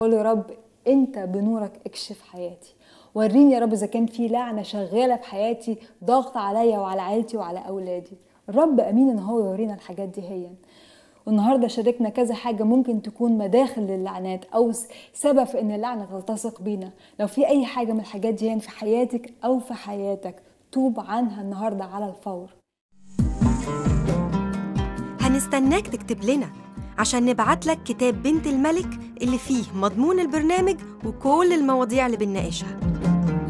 قول يا رب انت بنورك اكشف حياتي وريني يا رب اذا كان في لعنه شغاله في حياتي ضاغطه عليا وعلى عيلتي وعلى اولادي الرب امين ان هو يورينا الحاجات دي هي والنهارده شاركنا كذا حاجه ممكن تكون مداخل للعنات او س- سبب في ان اللعنه تلتصق بينا لو في اي حاجه من الحاجات دي في حياتك او في حياتك توب عنها النهارده على الفور هنستناك تكتب لنا عشان نبعت لك كتاب بنت الملك اللي فيه مضمون البرنامج وكل المواضيع اللي بنناقشها